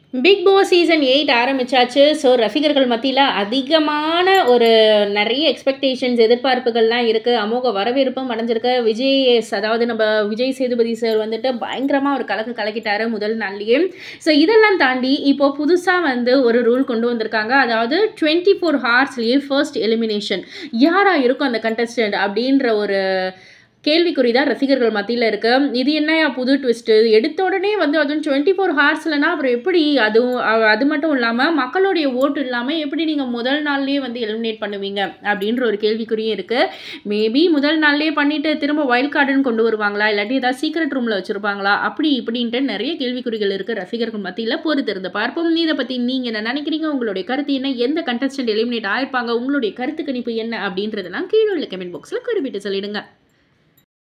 big Boss season eight ஆரம்பிச்சாச்சு so ரசிகர்கள் மத்தியில் அதிகமான ஒரு நிறைய எக்ஸ்பெக்டேஷன்ஸ் எதிர்பார்ப்புகள்லாம் இருக்குது அமோக வரவேற்பும் அடைஞ்சிருக்கு விஜய் எஸ் அதாவது நம்ம விஜய் சேதுபதி சார் வந்துட்டு பயங்கரமாக ஒரு கலக்கு கலக்கிட்டாரு முதல் நாள்லேயே ஸோ இதெல்லாம் தாண்டி இப்போ புதுசாக வந்து ஒரு ரூல் கொண்டு வந்திருக்காங்க அதாவது டுவெண்ட்டி ஃபோர் ஹார்ஸ்லேயே ஃபர்ஸ்ட் எலிமினேஷன் யாராக இருக்கும் அந்த கண்டஸ்டன்ட் அப்படின்ற ஒரு கேள்விக்குறி தான் ரசிகர்கள் மத்தியில் இருக்கு இது என்னையா புது ட்விஸ்ட்டு எடுத்த உடனே வந்து அதுவும் டுவெண்ட்டி ஃபோர் ஹார்ஸ்லனா அப்புறம் எப்படி அதுவும் அ- அது மட்டும் இல்லாமல் மக்களுடைய ஓட்டு இல்லாமல் எப்படி நீங்கள் முதல் நாள்லேயே வந்து எலிமினேட் பண்ணுவீங்க அப்படின்ற ஒரு கேள்விக்குறியும் இருக்குது மேபி முதல் நாள்லேயே பண்ணிட்டு திரும்ப வைல்ட் கார்டுன்னு கொண்டு வருவாங்களா இல்லாட்டி ஏதாவது சீக்ரெட் ரூமில் வச்சுருப்பாங்களா அப்படி இப்படின்ட்டு நிறைய கேள்விக்குறிகள் இருக்குது ரசிகர்கள் மத்தியில் பொறுத்திருந்து பார்ப்போம் இதை பற்றி நீங்கள் என்ன நினைக்கிறீங்க உங்களுடைய கருத்து என்ன எந்த கண்டஸ்டன்ட் எலிமினேட் ஆயிருப்பாங்க உங்களுடைய கருத்து கணிப்பு என்ன அப்படின்றதெல்லாம் கீழே உள்ள கமெண்ட் பாக்ஸில் குறிப்பிட்டு சொல்லிடுங்க